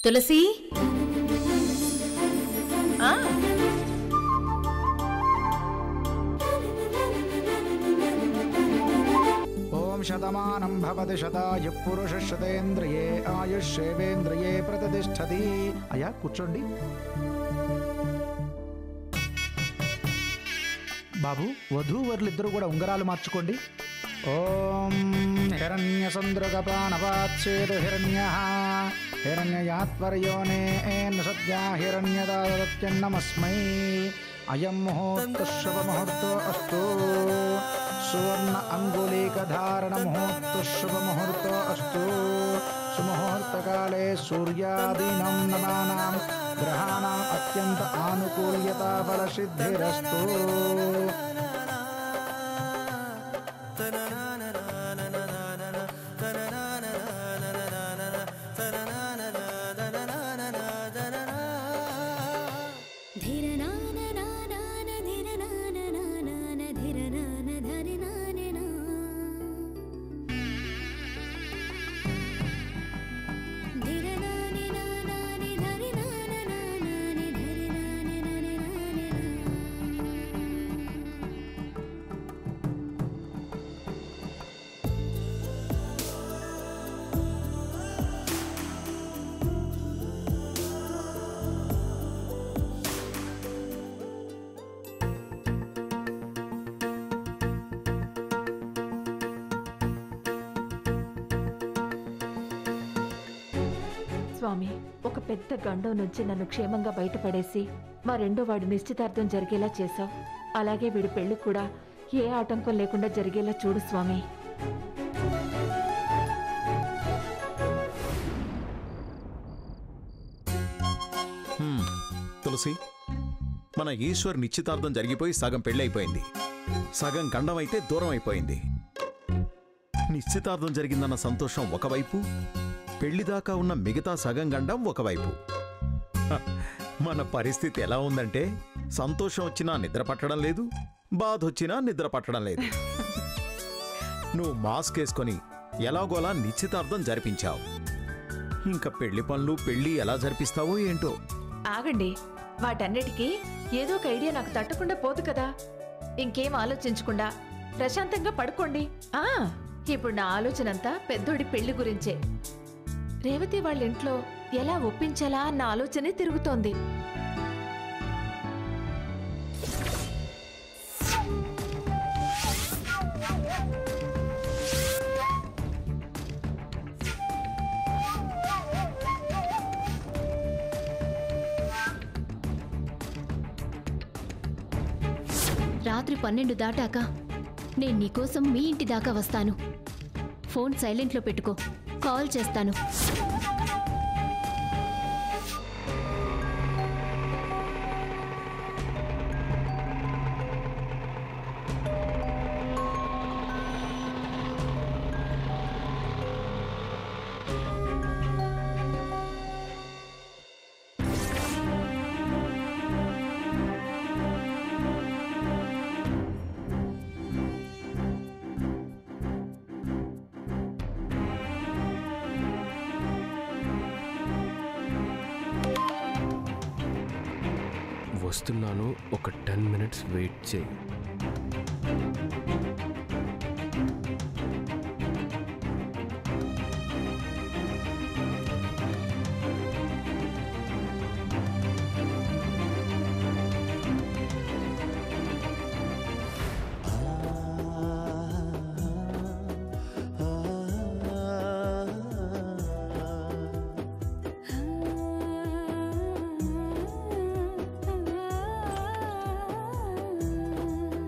తులసి ఆ, ఓం శతమానం భవతి శతాయు పురుష శతేంద్రియే ఆయుష్యేవేంద్రియే ప్రతిష్టతి అయ్యా కూర్చోండి బాబు వధూవరులిద్దరూ కూడా ఉంగరాలు మార్చుకోండి ఓం హిరణ్య సందృగ ప్రాణపాచ్చేదు హిరణ్య హిరణ్యయాత్వర్యోనే సద్యా హిరణ్యదాదత్యన్నమస్మై అయం ముహూర్త శుభ ముహూర్తో అస్తు సువర్ణ అంగుళీకధారణ ముహూర్త శుభ ముహూర్తో అస్తు సుముహూర్తకాలే సూర్యాదీనం నవానాం గ్రహాణం అత్యంత ఆనుకూల్యత ఫలసిద్ధిరస్తు స్వామి ఒక పెద్ద గండం నుంచి నన్ను క్షేమంగా బయటపడేసి మా రెండో వాడి నిశ్చితార్థం జరిగేలా చేశావు అలాగే వీడి పెళ్లి కూడా ఏ ఆటంకం లేకుండా జరిగేలా చూడు స్వామి హ్మ్. తులసి మన ఈశ్వర్ నిశ్చితార్థం జరిగిపోయి సగం పెళ్ళైపోయింది సగం గండం అయితే దూరం అయిపోయింది నిశ్చితార్థం జరిగిందన్న సంతోషం ఒకవైపు పెళ్లిదాకా ఉన్న మిగతా సగం గండం ఒకవైపు హ, మన పరిస్థితి ఎలా ఉందంటే సంతోషం వచ్చినా నిద్ర పట్టడం లేదు బాధ వచ్చినా నిద్ర పట్టడం లేదు నువ్వు మాస్క్ వేసుకొని ఎలాగోలా నిశ్చితార్థం జరిపించావు ఇంకా పెళ్లి పనులు పెళ్లి ఎలా జరిపిస్తావో ఏంటో ఆగండి వాటన్నిటికీ ఏదో ఒక ఐడియా నాకు తట్టకుండా పోదు కదా ఇంకేం ఆలోచించకుండా ప్రశాంతంగా పడుకోండి ఆ ఇప్పుడు నా ఆలోచన అంతా పెద్దోడి పెళ్లి గురించే రేవతి వాళ్ళ ఇంట్లో ఎలా ఒప్పించాలా అన్న ఆలోచనే తిరుగుతోంది రాత్రి పన్నెండు దాటాక నేను నీకోసం మీ ఇంటి దాకా వస్తాను ఫోన్ సైలెంట్లో పెట్టుకో కాల్ చేస్తాను వస్తున్నాను ఒక టెన్ మినిట్స్ వెయిట్ చేయి ఆ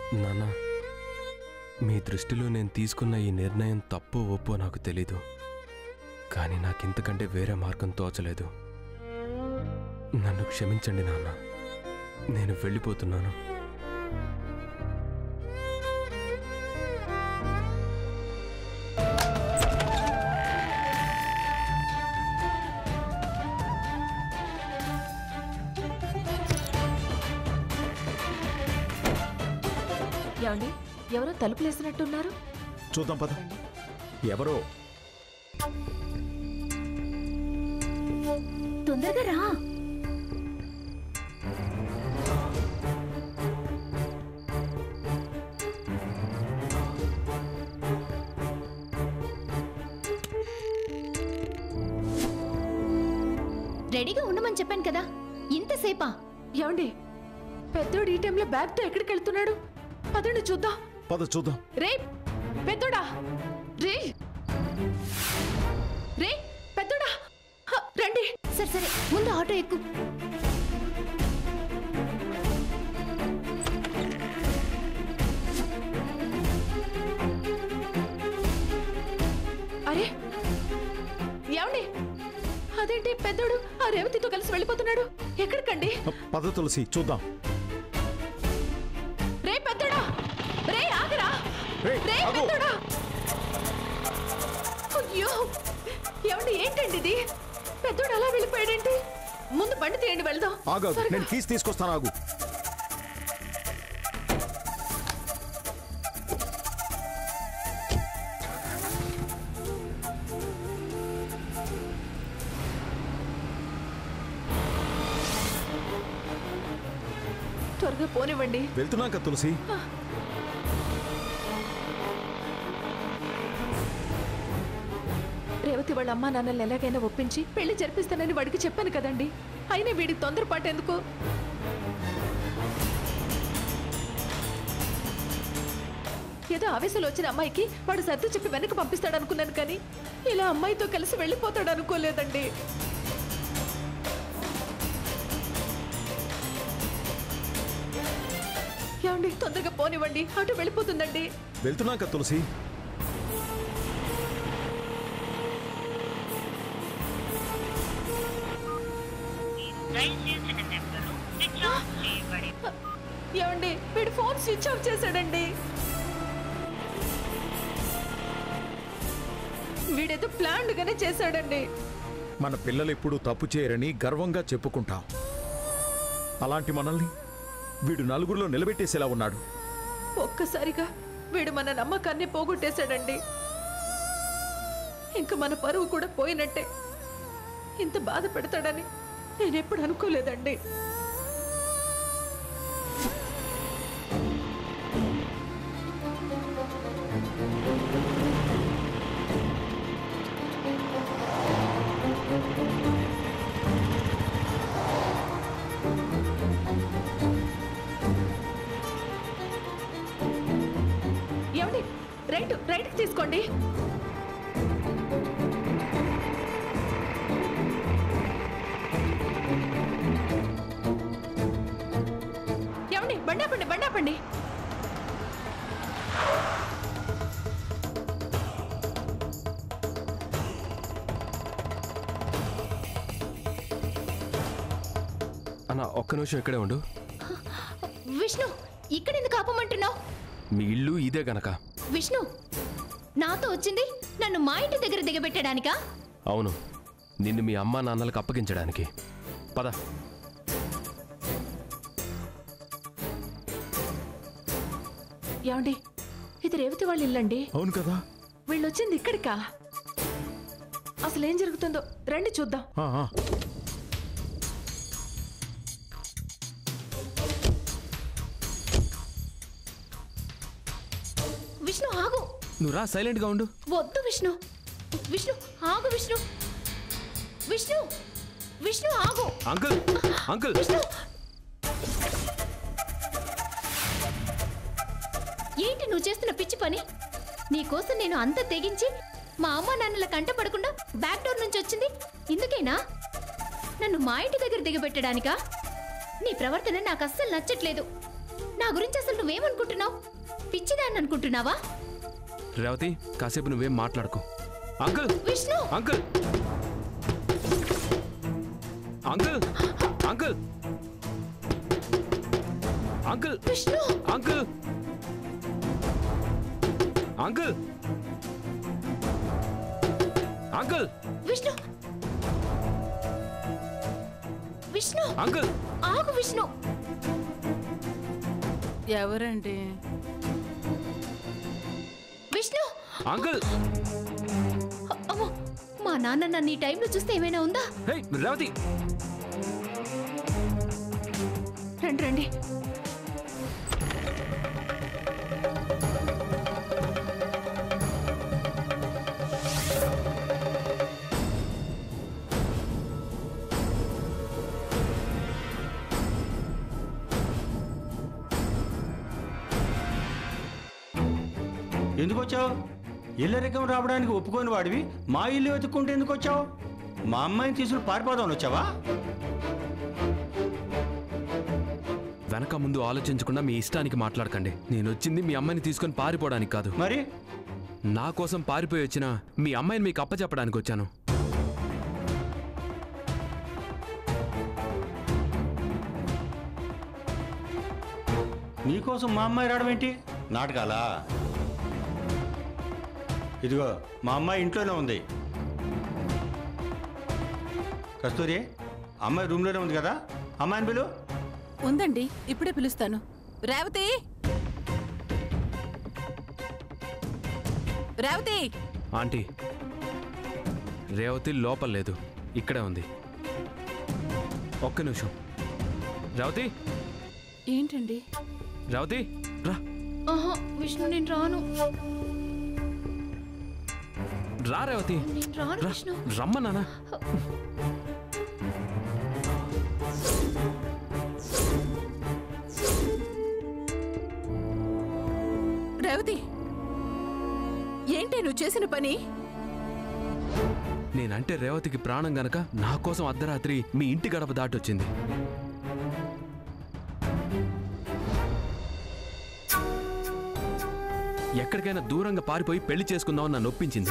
నాన్న మీ దృష్టిలో నేను తీసుకున్న ఈ నిర్ణయం తప్పు ఒప్పో నాకు తెలీదు కానీ నాకు ఇంతకంటే వేరే మార్గం తోచలేదు నన్ను క్షమించండి నాన్న నేను వెళ్ళిపోతున్నాను ఏమండి ఎవరో తలుపులేసినట్టున్నారు చూద్దాం పద ఎవరో తొందరగా రా రెడీగా ఉండమని చెప్పాను కదా ఇంతసేపా ఏమండి పెద్దోడు ఈ టైంలో బ్యాగ్తో ఎక్కడికి వెళ్తున్నాడు పదండి చూద్దాం పద చూద్దాం రే పెద్దోడా రే రే పెద్దోడా హ, రండి సరే సరే ముందు ఆటో ఎక్కు అరే ఏమండి అదేంటి పెద్దోడు ఆ రేవతితో కలిసి వెళ్ళిపోతున్నాడు ఎక్కడికండి పద తులసి చూద్దాం రే పెద్దోడా రే ఆగరా రేయ్, రే ఆగు. పెద్దోడా అయ్యో ఏమండి ఏంటండి ఇది పెద్దోడు అలా వెళ్ళిపోయాడేంటి ముందు బండి తీయండి వెళ్దాం ఆగాగు త్వరగా. నేను కీస్ తీసుకొస్తాను ఆగు త్వరగా పోనివ్వండి వెళ్తున్నాక తులసి రేవతి వాళ్ళ అమ్మా నాన్నల్ని ఎలాగైనా ఒప్పించి పెళ్లి జరిపిస్తానని వాడికి చెప్పాను కదండి అయినా వీడికి తొందరపాటు ఎందుకు ఏదో ఆవేశంలో వచ్చిన అమ్మాయికి వాడు సర్ది చెప్పి వెనక్కి పంపిస్తాడు అనుకున్నాను కానీ ఇలా అమ్మాయితో కలిసి వెళ్ళిపోతాడు అనుకోలేదండి ఏమండి తొందరగా పోనివ్వండి అటు వెళ్ళిపోతుందండి వెళ్తున్నాక తులసి దయచేసిన నెంబరు స్విచ్ ఆఫ్ చేయబడి ఏమండి వీడు ఫోన్ స్విచ్ ఆఫ్ చేశాడండి వీడేదో ప్లాన్డ్ గానే చేశాడండి మన పిల్లలు ఎప్పుడూ తప్పు చేయరని గర్వంగా చెప్పుకుంటాం అలాంటి మనల్ని వీడు నలుగురిలో నిలబెట్టేసేలా ఉన్నాడు ఒక్కసారిగా వీడు మన నమ్మకాన్ని పోగొట్టేశాడండి ఇంకా మన పరువు కూడా పోయినట్టే ఇంత బాధ పెడతాడని నేనెప్పుడు అనుకోలేదండి ఏమండి రైట్ రైట్కి తీసుకోండి ఏమండి బండాపండి బండాపండి అన్న ఒక్క నిమిషం ఇక్కడే ఉండు విష్ణు ఇక్కడ ఎందుకు ఆపమంటున్నావు మీ ఇల్లు ఇదే గనక విష్ణు నాతో వచ్చింది నన్ను మా ఇంటి దగ్గర దిగబెట్టడానికా అవును నిన్ను మీ అమ్మా నాన్నలకు అప్పగించడానికి పద ఏమండి ఇది రేవతి వాళ్ళ ఇల్లండి అవును కదా వీళ్ళు వచ్చింది ఇక్కడికా అసలు ఏం జరుగుతుందో రండి చూద్దాం ఆ, ఆ. విష్ణు ఆగు నువ్వు రా సైలెంట్గా ఉండు వద్దు విష్ణు విష్ణు ఆగు విష్ణు విష్ణు విష్ణు ఆగు అంకుల్ అంకుల్ విష్ణు ఏంటి నువ్వు చేస్తున్న పిచ్చి పని నీకోసం నేను అంత తెగించి మా అమ్మ నాన్నల కంట పడకుండా బ్యాక్ డోర్ నుంచి వచ్చింది ఇందుకేనా నన్ను మా ఇంటి దగ్గర దిగబెట్టడానికా నీ ప్రవర్తన నాకు అస్సలు నచ్చట్లేదు నా గురించి అసలు నువ్వేమనుకుంటున్నావు పిచ్చిదాన్ని అనుకుంటున్నావా రేవతి కాసేపు నువ్వేం మాట్లాడుకో uncle Vishnu uncle uncle uncle uncle Vishnu uncle uncle uncle Vishnu Vishnu uncle ఆగు విష్ణు ఎవరండి విష్ణు అంకుల్ అమ్మో మా నాన్న నన్ను ఈ టైంలో చూస్తే ఏమైనా ఉందా హే రేవతి రండి రండి ఎందుకు వచ్చావు ఇల్లరికం రావడానికి ఒప్పుకొని వాడివి మా ఇల్లు వెతుక్కుంటే ఎందుకు వచ్చావు మా అమ్మాయిని తీసుకుని పారిపోదామని వచ్చావా వెనక ముందు ఆలోచించకుండా మీ ఇష్టానికి మాట్లాడకండి నేను వచ్చింది మీ అమ్మాయిని తీసుకొని పారిపోవడానికి కాదు మరి నా కోసం పారిపోయి వచ్చిన మీ అమ్మాయిని మీకు అప్పచెప్పడానికి వచ్చాను నీకోసం మా అమ్మాయి రావడం ఏంటి నాటకాలా ఇదిగో మా అమ్మాయి ఇంట్లోనే ఉంది కస్తూరి అమ్మాయి రూమ్లోనే ఉంది కదా అమ్మాయిని పిలు ఉందండి ఇప్పుడే పిలుస్తాను రేవతి రేవతి ఆంటీ రేవతి లోపల లేదు ఇక్కడే ఉంది ఒక్క నిమిషం రేవతి ఏంటండి రేవతి రా ఆహా విష్ణు నేను రాను రా రేవతి నేను రాను రా విష్ణు రమ్మ నాన్న రేవతి ఏంటి నువ్వు చేసిన పని నేనంటే రేవతికి ప్రాణం గనక నా కోసం అర్ధరాత్రి మీ ఇంటి గడప దాటొచ్చింది ఎక్కడికైనా దూరంగా పారిపోయి పెళ్లి చేసుకుందామని నన్ను ఒప్పించింది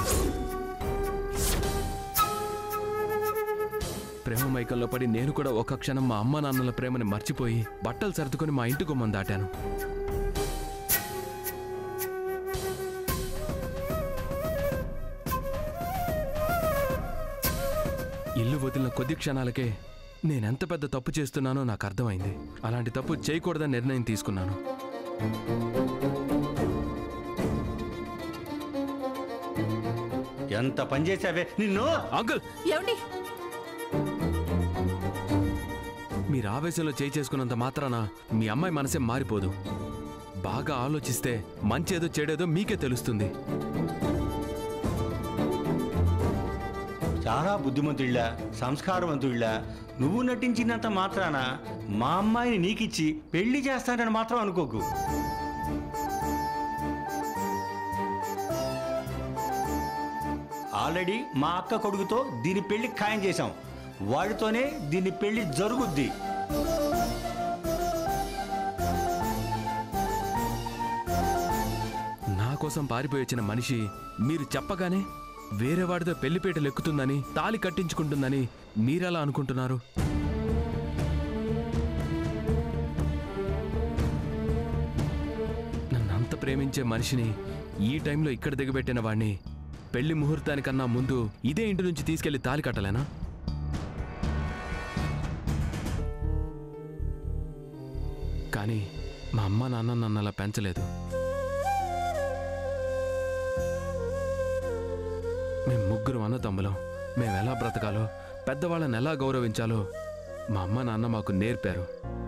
ప్రేమ మైకంలో పడి నేను కూడా ఒక క్షణం మా అమ్మ నాన్నల ప్రేమని మర్చిపోయి బట్టలు సర్దుకొని మా ఇంటి గుమ్మం దాటాను ఇల్లు వదిలిన కొద్ది క్షణాలకే నేనెంత పెద్ద తప్పు చేస్తున్నానో నాకు అర్థమైంది అలాంటి తప్పు చేయకూడదని నిర్ణయం తీసుకున్నాను ఎంత పని చేసావే నిన్ను అంకుల్ ఏమండి మీరు ఆవేశంలో చేయి చేసుకున్నంత మాత్రాన మీ అమ్మాయి మనసే మారిపోదు బాగా ఆలోచిస్తే మంచేదో చెడేదో మీకే తెలుస్తుంది చాలా బుద్ధిమంతుళ్ళ సంస్కారవంతుళ్ళ నువ్వు నటించినంత మాత్రాన మా అమ్మాయిని నీకిచ్చి పెళ్లి చేస్తానని మాత్రం అనుకోకు ఆల్రెడీ మా అక్క కొడుకుతో దీని పెళ్లి ఖాయం చేశాం వాడితోనే దీని పెళ్లి జరుగుద్ది నా కోసం పారిపోయి వచ్చిన మనిషి మీరు చెప్పగానే వేరే వాడితో పెళ్లిపేటలు ఎక్కుతుందని తాలి కట్టించుకుంటుందని మీరెలా అనుకుంటున్నారు నన్ను అంత ప్రేమించే మనిషిని ఈ టైంలో ఇక్కడ దిగబెట్టిన వాడిని పెళ్లి ముహూర్తానికన్నా ముందు ఇదే ఇంటి నుంచి తీసుకెళ్లి తాలి కట్టలేనా కానీ మా అమ్మ నాన్న నన్ను అలా పెంచలేదు మేము ముగ్గురు అన్నతమ్ములం మేము ఎలా బ్రతకాలో పెద్దవాళ్ళని ఎలా గౌరవించాలో మా అమ్మ నాన్న మాకు నేర్పారు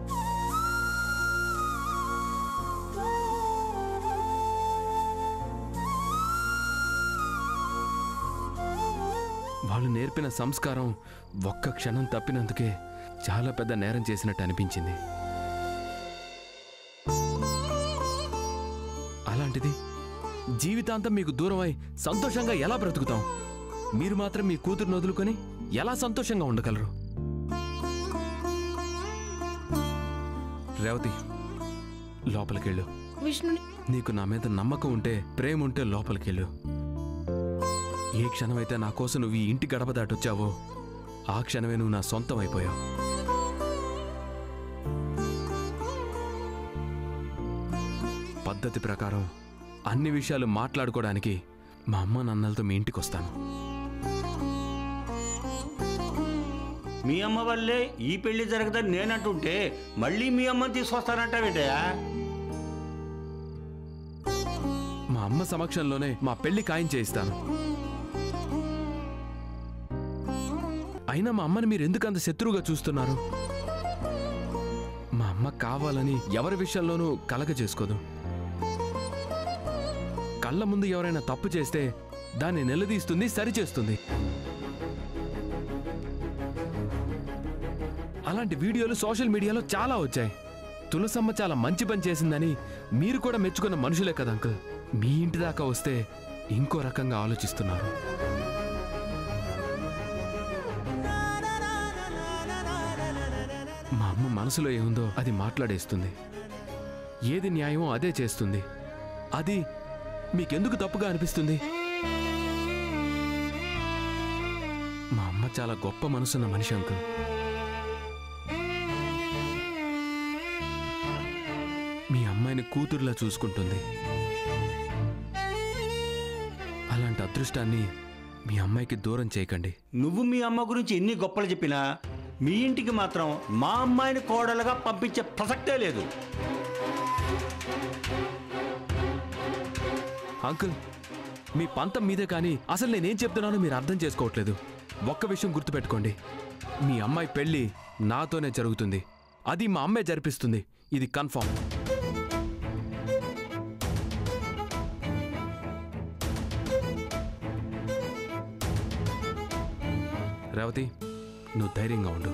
వాళ్ళు నేర్పిన సంస్కారం ఒక్క క్షణం తప్పినందుకే చాలా పెద్ద నేరం చేసినట్టు అనిపించింది అలాంటిది జీవితాంతం మీకు దూరమై సంతోషంగా ఎలా బ్రతుకుతాం మీరు మాత్రం మీ కూతురుని వదులుకొని ఎలా సంతోషంగా ఉండగలరు రేవతి లోపలికెళ్ళు విష్ణుని నీకు నా మీద నమ్మకం ఉంటే ప్రేమ ఉంటే లోపలికెళ్ళు ఏ క్షణమైతే నా కోసం నువ్వు ఈ ఇంటి గడప దాటొచ్చావో ఆ క్షణమే నువ్వు నా సొంతం అయిపోయావు పద్ధతి ప్రకారం అన్ని విషయాలు మాట్లాడుకోవడానికి మా అమ్మ నాన్నలతో మీ ఇంటికి వస్తాను మీ అమ్మ వల్లే ఈ పెళ్లి జరగదని నేనంటుంటే మళ్ళీ మీ అమ్మని తీసుకొస్తానంటావేటయా మా అమ్మ సమక్షంలోనే మా పెళ్లి ఖాయం చేయిస్తాను అయినా మా అమ్మని మీరు ఎందుకు అంత శత్రువుగా చూస్తున్నారు మా అమ్మ కావాలని ఎవరి విషయంలోనూ కలగ చేసుకోదు కళ్ళ ముందు ఎవరైనా తప్పు చేస్తే దాన్ని నిలదీస్తుంది సరిచేస్తుంది అలాంటి వీడియోలు సోషల్ మీడియాలో చాలా వచ్చాయి తులసమ్మ చాలా మంచి పని చేసిందని మీరు కూడా మెచ్చుకున్న మనుషులే కదా అంకుల్ మీ ఇంటి దాకా వస్తే ఇంకో రకంగా ఆలోచిస్తున్నారు మా అమ్మ మనసులో ఏముందో అది మాట్లాడేస్తుంది ఏది న్యాయమో అదే చేస్తుంది అది మీకెందుకు తప్పుగా అనిపిస్తుంది మా అమ్మ చాలా గొప్ప మనసున్న మనిషి అంకుల్ మీ అమ్మాయిని కూతురులా చూసుకుంటుంది అలాంటి అదృష్టాన్ని మీ అమ్మాయికి దూరం చేయకండి నువ్వు మీ అమ్మ గురించి ఎన్ని గొప్పలు చెప్పినా మీ ఇంటికి మాత్రం మా అమ్మాయిని కోడలుగా పంపించే ప్రసక్తే లేదు అంకుల్ మీ పంతం మీదే కానీ అసలు నేనేం చెప్తున్నానో మీరు అర్థం చేసుకోవట్లేదు ఒక్క విషయం గుర్తుపెట్టుకోండి మీ అమ్మాయి పెళ్ళి నాతోనే జరుగుతుంది అది మా అమ్మే జరిపిస్తుంది ఇది కన్ఫర్మ్ రేవతి నువ్వు ధైర్యంగా ఉండు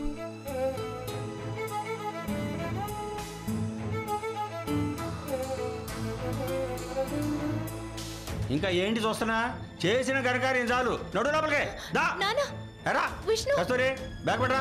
ఇంకా ఏంటి చూస్తున్నా చేసిన గరకార్యం చాలు నడు లోపలికి దా నానా ఎరా విష్ణు. కస్తూరి బ్యాగ్ పడరా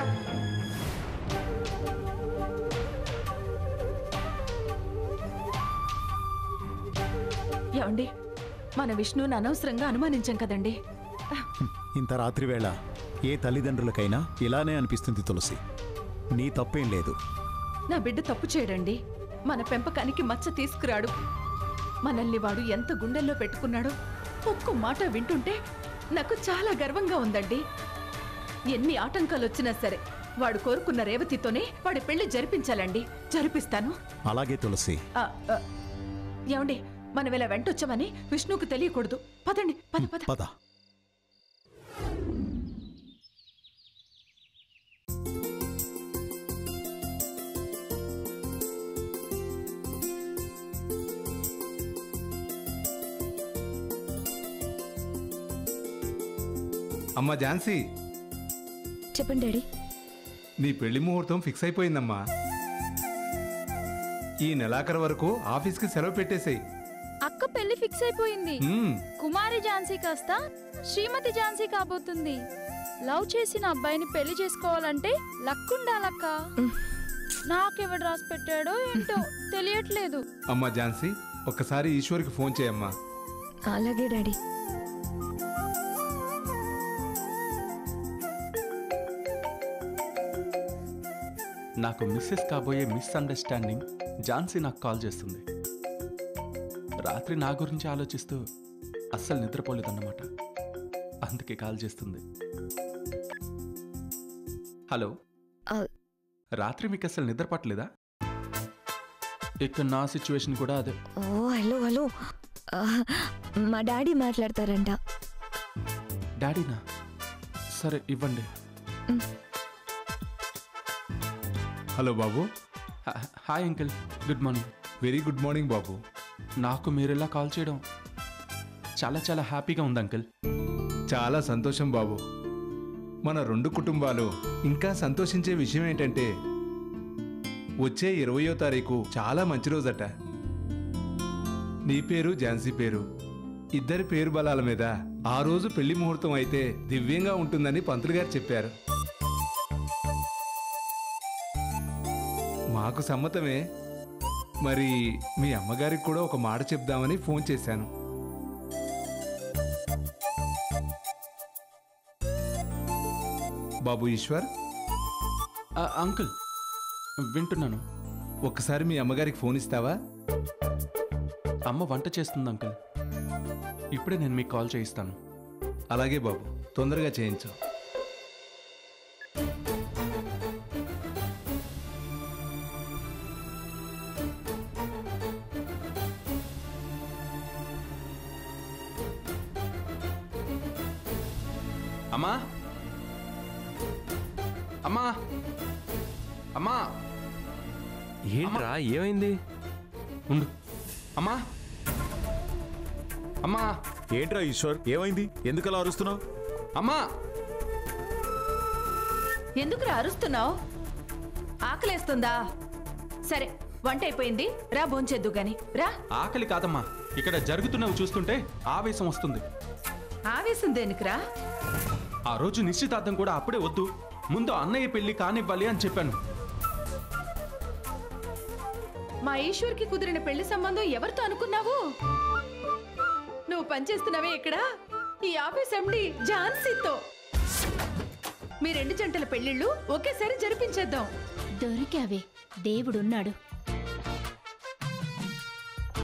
ఏమండి మన విష్ణుని అనవసరంగా అనుమానించాం కదండి ఇంత రాత్రి వేళ ఏ తల్లిదండ్రులకైనా ఇలానే అనిపిస్తుంది తులసి నీ తప్పేం లేదు నా బిడ్డ తప్పు చేయడండి మన పెంపకానికి మచ్చ తీసుకురాడు మనల్ని వాడు ఎంత గుండెల్లో పెట్టుకున్నాడో ఒక్క మాట వింటుంటే నాకు చాలా గర్వంగా ఉందండి ఎన్ని ఆటంకాలు వచ్చినా సరే వాడు కోరుకున్న రేవతితోనే వాడి పెళ్లి జరిపించాలండి జరిపిస్తాను అలాగే తులసి ఆ, ఆ, ఏమండి మనం ఇలా వెంటొచ్చామని విష్ణుకు తెలియకూడదు పదండి పద పద పద అమ్మ ఝాన్సీ చెప్పండి డాడీ నీ పెళ్లి ముహూర్తం ఫిక్స్ అయిపోయిందమ్మా ఈ నెలాఖరు వరకు ఆఫీస్కి సెలవు పెట్టేసేయ్ అక్క పెళ్లి ఫిక్స్ అయిపోయింది మ్మ్. కుమారి ఝాన్సీ కాస్త శ్రీమతి ఝాన్సీ కాబోతుంది లవ్ చేసిన అబ్బాయిని పెళ్లి చేసుకోవాలంటే లక్ ఉండాలక్క నాకెవడు రాసి పెట్టాడో ఏంటో తెలియట్లేదు అమ్మా ఝాన్సీ ఒక్కసారి ఈశ్వర్కి ఫోన్ చేయమ్మా అలాగే డాడీ నాకు మిస్సెస్ కాబోయే మిస్అండర్స్టాండింగ్ ఝాన్సీ నాకు కాల్ చేస్తుంది రాత్రి నా గురించి ఆలోచిస్తూ అస్సలు నిద్రపోలేదన్నమాట అందుకే కాల్ చేస్తుంది హలో ఆ. రాత్రి మీకు అసలు నిద్ర పట్టలేదా ఇక్కడ నా సిచ్యువేషన్ కూడా అదే ఓ హలో హలో ఆ, మా డాడీ మాట్లాడతారంట డాడీనా సరే ఇవ్వండి హలో బాబు హ- hi uncle good morning very good morning బాబు నాకు మీరు ఇలా కాల్ చేయడం చాలా చాలా హ్యాపీగా ఉంది అంకిల్ చాలా సంతోషం బాబు మన రెండు కుటుంబాలు ఇంకా సంతోషించే విషయం ఏంటంటే వచ్చే ఇరవయో తారీఖు చాలా మంచి రోజట నీ పేరు ఝాన్సీ పేరు ఇద్దరి పేరు బలాల మీద ఆ రోజు పెళ్లి ముహూర్తం అయితే దివ్యంగా ఉంటుందని పంతులు గారు చెప్పారు మాకు సమ్మతమే మరి మీ అమ్మగారికి కూడా ఒక మాట చెప్దామని ఫోన్ చేశాను బాబు ఈశ్వర్ ఆ, అంకుల్ వింటున్నాను ఒక్కసారి మీ అమ్మగారికి ఫోన్ ఇస్తావా అమ్మ వంట చేస్తుంది అంకుల్ ఇప్పుడే నేను మీకు కాల్ చేయిస్తాను అలాగే బాబు తొందరగా చేయించు అమ్మా అమ్మా అమ్మా ఏంట్రా ఏమైంది ఉండు అమ్మా అమ్మా ఏంట్రా ఈశ్వర్ ఏమైంది ఎందుకలా అరుస్తున్నావు అమ్మా ఎందుకు అరుస్తున్నావు ఆకలేస్తుందా సరే వంట అయిపోయింది రా భోంచేద్దు గాని రా ఆకలి కాదమ్మా ఇక్కడ జరుగుతున్నవి చూస్తుంటే ఆవేశం వస్తుంది ఆవేశం దేనికిరా ఆ రోజు నిశ్చితార్థం కూడా అప్పుడే వద్దు ముందు అన్నయ్య పెళ్లి కానివ్వాలి అని చెప్పాను మా ఈశ్వర్కి కుదిరిన పెళ్లి సంబంధం ఎవరితో అనుకున్నావు నువ్వు పనిచేస్తున్నావే ఇక్కడ ఈ ఆఫీస్ ఎండి ఝాన్సీతో మీ రెండు జంటల పెళ్లిళ్ళు ఒకేసారి జరిపించేద్దాం దొరికావే దేవుడున్నాడు